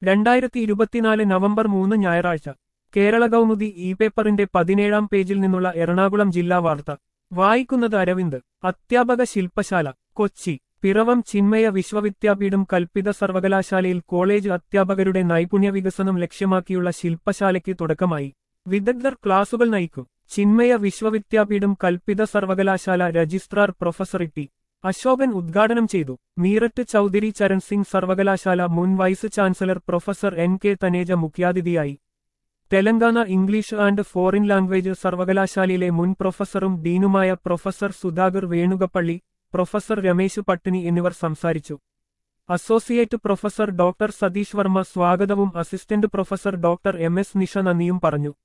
രണ്ടായിരത്തി ഇരുപത്തിനാല് നവംബർ മൂന്ന് ഞായറാഴ്ച കേരള കൗമുദി ഇ പേപ്പറിന്റെ പതിനേഴാം പേജിൽ നിന്നുള്ള എറണാകുളം ജില്ലാ വാർത്ത വായിക്കുന്നത് അരവിന്ദ് അധ്യാപക ശില്പശാല കൊച്ചി പിറവം ചിന്മയ വിശ്വവിദ്യാപീഠം കൽപ്പിത സർവകലാശാലയിൽ കോളേജ് അധ്യാപകരുടെ നൈപുണ്യ വികസനം ലക്ഷ്യമാക്കിയുള്ള ശില്പശാലയ്ക്ക് തുടക്കമായി വിദഗ്ധർ ക്ലാസുകൾ നയിക്കും ചിന്മയ വിശ്വവിദ്യാപീഠം കൽപ്പിത സർവകലാശാല രജിസ്ട്രാർ പ്രൊഫസർ ടി അശോകൻ ഉദ്ഘാടനം ചെയ്തു മീററ്റ് ചൌധരി ചരൺ സിംഗ് സർവകലാശാല മുൻ vice chancellor professor N K Taneja മുഖ്യാതിഥിയായി Telangana English and foreign language സർവകലാശാലയിലെ മുൻ പ്രൊഫസറും ഡീനുമായ പ്രൊഫസർ സുധാകർ വേണുഗപ്പള്ളി പ്രൊഫസർ രമേശ് പട്ടിണി എന്നിവർ സംസാരിച്ചു associate professor doctor Satish Varma സ്വാഗതവും assistant professor doctor M S Nisha നന്ദിയും പറഞ്ഞു